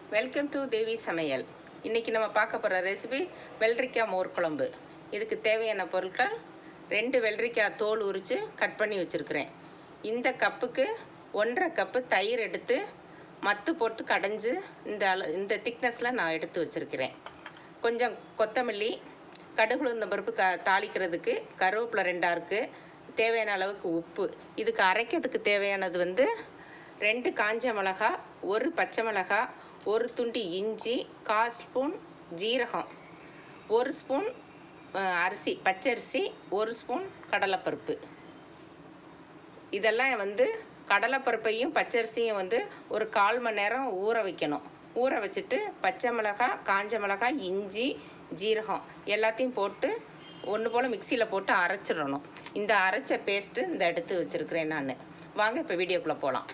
welcome to தேவி சமையல் இன்றைக்கி நம்ம பார்க்க போகிற ரெசிபி வெள்ளரிக்காய் மோர் குழம்பு இதுக்கு தேவையான பொருட்கள் ரெண்டு வெள்ளரிக்காய் தோல் உரித்து கட் பண்ணி வச்சுருக்கிறேன் இந்த கப்புக்கு ஒன்றரை கப்பு தயிர் எடுத்து மத்து போட்டு கடைஞ்சு இந்த அள இந்த திக்னஸில் நான் எடுத்து வச்சுருக்கிறேன் கொஞ்சம் கொத்தமல்லி கடுகு உளுந்தம் பருப்பு க தாளிக்கிறதுக்கு கருவேப்பிலை ரெண்டாக இருக்குது தேவையான அளவுக்கு உப்பு இதுக்கு அரைக்கிறதுக்கு தேவையானது வந்து ரெண்டு காஞ்ச மிளகா ஒரு பச்சை மிளகா ஒரு துண்டு இஞ்சி கால் ஸ்பூன் ஜீரகம் ஒரு ஸ்பூன் அஹ், அரிசி பச்சரிசி ஒரு ஸ்பூன் கடலைப்பருப்பு இதெல்லாம் வந்து கடலைப்பருப்பையும் பச்சரிசியும் வந்து ஒரு கால் மணி நேரம் ஊற வைக்கணும் ஊற வச்சுட்டு பச்சை மிளகாய் காஞ்ச மிளகாய் இஞ்சி ஜீரகம் எல்லாத்தையும் போட்டு ஒன்று போல் மிக்சியில் போட்டு அரைச்சிடணும் இந்த அரைச்ச பேஸ்ட்டு இந்த எடுத்து வச்சுருக்கிறேன் நான் வாங்க இப்போ வீடியோக்குள்ளே போகலாம்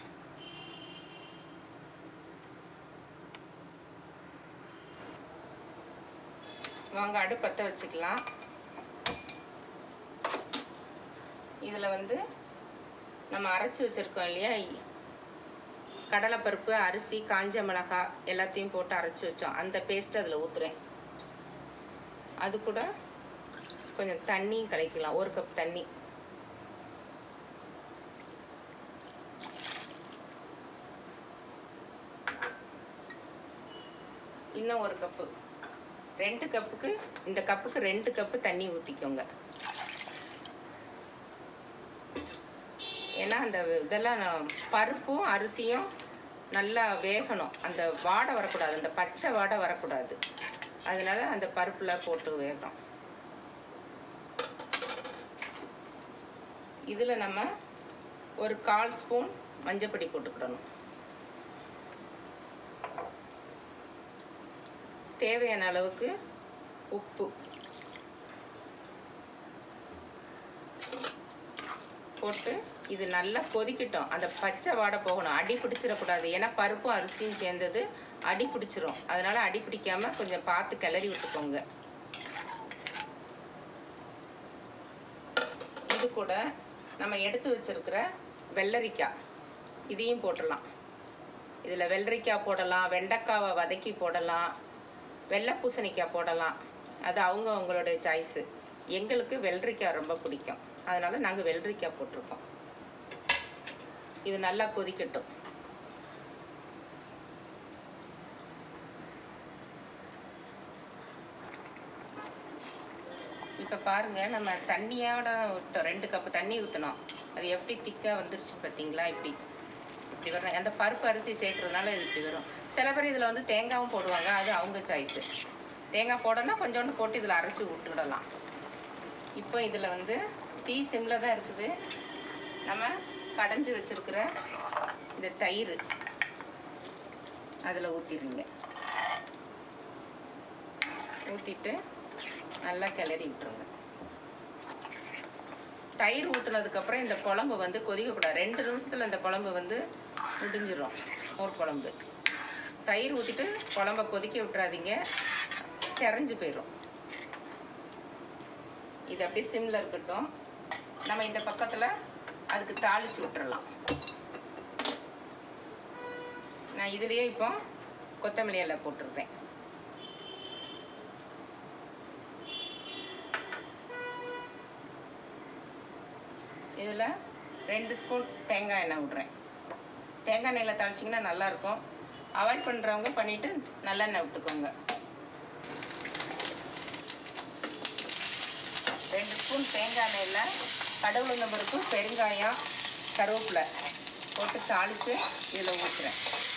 வாங்க அடுப்பத்த வச்சுக்கலாம் இதில் வந்து நம்ம அரைச்சி வச்சுருக்கோம் இல்லையா கடலைப்பருப்பு அரிசி காஞ்ச மிளகாய் எல்லாத்தையும் போட்டு அரைச்சி வச்சோம் அந்த பேஸ்ட் அதில் ஊற்றுறேன் அது கூட கொஞ்சம் தண்ணி கலக்கலாம் ஒரு கப் தண்ணி இன்னும் ஒரு கப்பு ரெண்டு கப்புக்கு இந்த கப்புக்கு ரெண்டு கப்பு தண்ணி ஊற்றிக்கோங்க ஏன்னா அந்த இதெல்லாம் நான் பருப்பும் அரிசியும் நல்லா வேகணும் அந்த வாடை வரக்கூடாது அந்த பச்சை வாடை வரக்கூடாது அதனால அந்த பருப்பில் போட்டு வேகிறோம் இதில் நம்ம ஒரு கால் ஸ்பூன் மஞ்சப்பொடி போட்டுக்கிடணும் தேவையான அளவுக்கு உப்பு போட்டு இது நல்லா கொதிக்கட்டும் அந்த பச்சை வாடை போகணும் அடி பிடிச்சிடக்கூடாது ஏன்னா பருப்பும் அரிசியும் சேர்ந்தது அடி பிடிச்சிரும் அதனால அடி பிடிக்காம கொஞ்சம் பார்த்து கிளறி விட்டுக்கோங்க இது கூட நம்ம எடுத்து வச்சிருக்கிற வெள்ளரிக்காய் இதையும் போட்டுடலாம் இதில் வெள்ளரிக்காய் போடலாம் வெண்டைக்காவை வதக்கி போடலாம் வெள்ளை பூசணிக்காய் போடலாம் அது அவங்க அவங்களுடைய சாய்ஸு எங்களுக்கு வெள்ளரிக்காய் ரொம்ப பிடிக்கும் அதனால் நாங்கள் வெள்ளரிக்காய் போட்டிருக்கோம் இது நல்லா கொதிக்கட்டும் இப்போ பாருங்கள் நம்ம தண்ணியோட விட்டோம் ரெண்டு கப்பு தண்ணி ஊற்றினோம் அது எப்படி திக்காக வந்துருச்சு பார்த்தீங்களா இப்படி இப்படி வரும் அந்த பருப்பு அரிசி சேர்க்கறதுனால இது இப்படி வரும் சில பேர் இதில் வந்து தேங்காயும் போடுவாங்க அது அவங்க சாய்ஸு தேங்காய் போடனா கொஞ்சோண்டு போட்டு இதில் அரைச்சி விட்டுடலாம் இப்போ இதில் வந்து டீ சிம்மில் தான் இருக்குது நம்ம கடைஞ்சி வச்சுருக்கிற இந்த தயிர் அதில் ஊற்றிடுங்க ஊற்றிட்டு நல்லா கிளறி விட்டுருங்க தயிர் ஊற்றுனதுக்கப்புறம் இந்த குழம்பு வந்து கொதிக்கக்கூடாது ரெண்டு நிமிஷத்தில் இந்த குழம்பு வந்து முடிஞ்சிடும் மோர் குழம்பு தயிர் ஊற்றிட்டு குழம்ப கொதிக்க விட்டுறாதீங்க தெரிஞ்சு போயிடும் இது அப்படியே சிம்மில் இருக்கட்டும் நம்ம இந்த பக்கத்தில் அதுக்கு தாளித்து விட்டுறலாம் நான் இதுலேயே இப்போ கொத்தமல்லி இலை போட்டுருவேன் இதில் ரெண்டு ஸ்பூன் தேங்காய் எண்ணெய் விட்றேன் தேங்காய் எண்ணெயில் தாளிச்சிங்கன்னா நல்லாயிருக்கும் அவாய்ட் பண்ணுறவங்க பண்ணிவிட்டு நல்லெண்ணெய் விட்டுக்கோங்க ரெண்டு ஸ்பூன் தேங்காய் எண்ணெயில் கடவுளுங்க பருப்பு பெருங்காயம் கருவேப்பிலை போட்டு தாளித்து இதில் ஊற்றுறேன்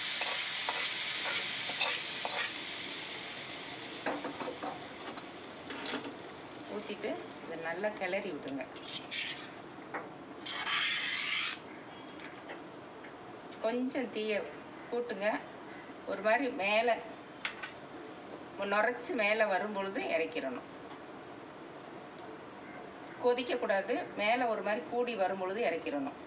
ஊற்றிட்டு இதை நல்லா கிளறி விடுங்க கொஞ்சம் தீயை கூட்டுங்க ஒரு மாதிரி மேலே நுரைச்சி மேலே வரும் பொழுது இறக்கிடணும் கொதிக்கக்கூடாது மேலே ஒரு மாதிரி கூடி வரும் பொழுது இறக்கிடணும்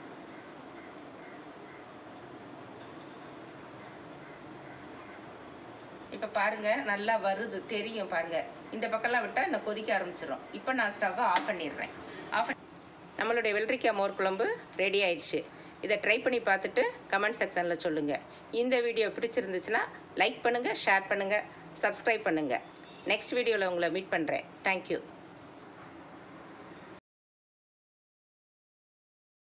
இப்போ பாருங்க நல்லா வருது தெரியும் பாருங்க இந்த பக்கம்லாம் விட்டால் இன்னும் கொதிக்க ஆரம்பிச்சிடும் இப்போ நான் ஸ்டவ்வை ஆஃப் பண்ணிடுறேன் ஆஃப் நம்மளுடைய வெள்ளரிக்காய் மோர் குழம்பு ரெடி ஆயிடுச்சு இதை ட்ரை பண்ணி பார்த்துட்டு கமெண்ட் செக்ஷனில் சொல்லுங்கள் இந்த வீடியோ பிடிச்சிருந்துச்சுன்னா லைக் பண்ணுங்கள் ஷேர் பண்ணுங்கள் சப்ஸ்கிரைப் பண்ணுங்கள் நெக்ஸ்ட் வீடியோவில் உங்களை மீட் பண்ணுறேன் தேங்க்யூ